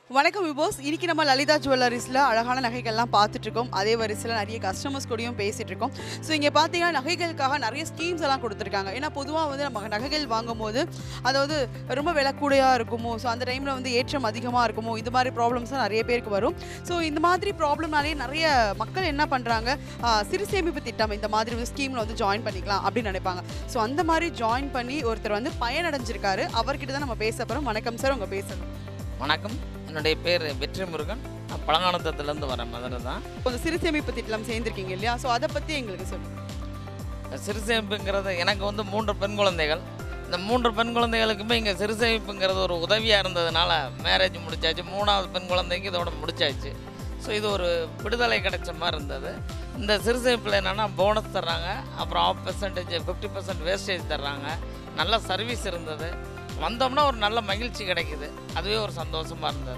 வணக்கம் விபோஸ் இன்னைக்கு நம்ம லலிதா ஜுவல்லரிஸில் அழகான நகைகள்லாம் பார்த்துட்டு இருக்கோம் அதே வரிசையில் நிறைய கஸ்டமர்ஸ் கூடயும் பேசிட்டு இருக்கோம் ஸோ இங்கே பார்த்தீங்கன்னா நகைகளுக்காக நிறைய ஸ்கீம்ஸ் எல்லாம் கொடுத்துருக்காங்க ஏன்னா பொதுவாக வந்து நம்ம நகைகள் வாங்கும் போது அதாவது ரொம்ப விலை கூடையாக இருக்குமோ ஸோ அந்த டைமில் வந்து ஏற்றம் அதிகமாக இருக்குமோ இது மாதிரி ப்ராப்ளம்ஸ்லாம் நிறைய பேருக்கு வரும் ஸோ இந்த மாதிரி ப்ராப்ளம்னாலே நிறைய மக்கள் என்ன பண்ணுறாங்க சிறு சேமிப்பு திட்டம் இந்த மாதிரி வந்து ஸ்கீமில் வந்து ஜாயின் பண்ணிக்கலாம் அப்படின்னு நினைப்பாங்க ஸோ அந்த மாதிரி ஜாயின் பண்ணி ஒருத்தர் வந்து பயனடைஞ்சிருக்காரு அவர்கிட்ட தான் நம்ம பேச போகிறோம் வணக்கம் சார் உங்கள் பேசணும் வணக்கம் என்னுடைய பேர் வெற்றி முருகன் நான் பழங்கானத்தத்துலேருந்து வரேன் மதுரை தான் கொஞ்சம் சிறு சேமிப்பு திட்டம் சேர்ந்திருக்கீங்க இல்லையா ஸோ அதை பற்றி எங்களுக்கு சொல்லுங்கள் சிறுசேமிப்புங்கிறது எனக்கு வந்து மூன்று பெண் குழந்தைகள் இந்த மூன்று பெண் குழந்தைகளுக்குமே இங்கே சிறுசேமிப்புங்கிறது ஒரு உதவியாக இருந்ததுனால மேரேஜ் முடிச்சாச்சு மூணாவது பெண் குழந்தைக்கு இதோட முடிச்சாச்சு ஸோ இது ஒரு விடுதலை கிடைச்ச மாதிரி இருந்தது இந்த சிறுசேமிப்பில் என்னென்னா போனஸ் தர்றாங்க அப்புறம் off percentage fifty percent wastage தர்றாங்க நல்ல சர்வீஸ் இருந்தது வந்தோம்னா ஒரு நல்ல மகிழ்ச்சி கிடைக்குது அதுவே ஒரு சந்தோஷமாக இருந்தது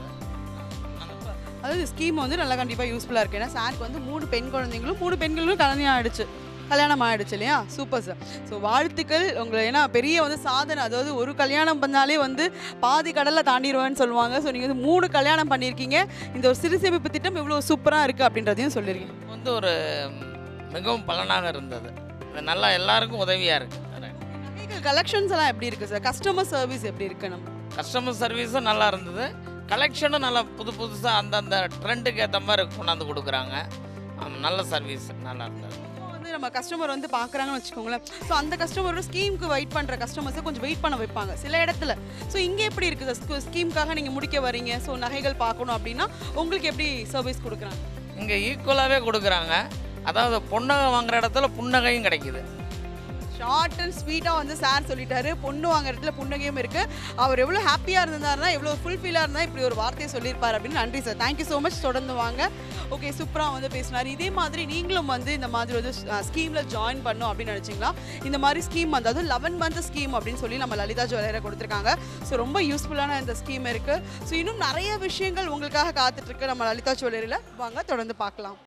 அதாவது ஸ்கீம் வந்து நல்லா கண்டிப்பாக யூஸ்ஃபுல்லாக இருக்குது ஏன்னா சாருக்கு வந்து மூணு பெண் குழந்தைங்களும் மூணு பெண்களும் கல்யாணம் ஆயிடுச்சு கல்யாணம் ஆயிடுச்சு இல்லையா சூப்பர் சார் ஸோ வாழ்த்துக்கள் உங்களை ஏன்னா பெரிய வந்து சாதனை அதாவது ஒரு கல்யாணம் பண்ணாலே வந்து பாதி கடலில் தாண்டிடுவேன்னு சொல்லுவாங்க ஸோ நீங்கள் வந்து மூணு கல்யாணம் பண்ணியிருக்கீங்க இந்த ஒரு சிறு சேமிப்பு திட்டம் இவ்வளோ சூப்பராக இருக்குது அப்படின்றதையும் சொல்லியிருக்கீங்க வந்து ஒரு மிகவும் பலனாக இருந்தது இது நல்லா எல்லாருக்கும் உதவியாக இருக்குது நகைகள் கலெக்ஷன்ஸ் எல்லாம் எப்படி இருக்குது சார் கஸ்டமர் சர்வீஸ் எப்படி இருக்கு நம்ம கஸ்டமர் சர்வீஸும் நல்லா இருந்தது கலெக்ஷனும் நல்லா புது புதுசாக அந்தந்த ட்ரெண்டுக்கு ஏற்ற மாதிரி கொண்டாந்து கொடுக்குறாங்க ஆம், நல்ல சர்வீஸ் நல்லா இருந்தது இப்போ வந்து நம்ம கஸ்டமர் வந்து பார்க்குறாங்கன்னு வச்சுக்கோங்களேன் ஸோ அந்த கஸ்டமரோட ஸ்கீமுக்கு வெயிட் பண்ணுற கஸ்டமர்ஸை கொஞ்சம் வெயிட் பண்ண வைப்பாங்க சில இடத்துல ஸோ இங்கே எப்படி இருக்குது சார் ஸ்கீமுக்காக நீங்கள் முடிக்க வரீங்க ஸோ நகைகள் பார்க்கணும் அப்படின்னா உங்களுக்கு எப்படி சர்வீஸ் கொடுக்குறாங்க இங்கே ஈக்குவலாகவே கொடுக்குறாங்க அதாவது புன்னகை வாங்குற இடத்துல புன்னகையும் கிடைக்குது ஷார்ட் அண்ட் ஸ்வீட்டாக வந்து சார் சொல்லிட்டாரு பொண்ணு வாங்குற இடத்துல புன்னகையும் இருக்கு அவர் எவ்வளோ ஹாப்பியாக இருந்தாருன்னா எவ்வளோ ஃபுல்ஃபில்லாக இருந்தால் இப்படி ஒரு வார்த்தையை சொல்லியிருப்பார் அப்படின்னு நன்றி சார் தேங்க்யூ ஸோ மச் தொடர்ந்து வாங்க ஓகே சூப்பராக வந்து பேசினார் இதே மாதிரி நீங்களும் வந்து இந்த மாதிரி வந்து ஸ்கீமில் ஜாயின் பண்ணும் அப்படின்னு நினச்சிங்களா இந்த மாதிரி ஸ்கீம் வந்து அதுவும் லெவன் மந்த் ஸ்கீம் அப்படின்னு சொல்லி நம்ம லலிதா ஜுவல்லரை கொடுத்துருக்காங்க ஸோ ரொம்ப யூஸ்ஃபுல்லான இந்த ஸ்கீம் இருக்குது ஸோ இன்னும் நிறைய விஷயங்கள் உங்களுக்காக காத்துட்ருக்கு நம்ம லலிதா ஜுவல்லரியில் வாங்க தொடர்ந்து பார்க்கலாம்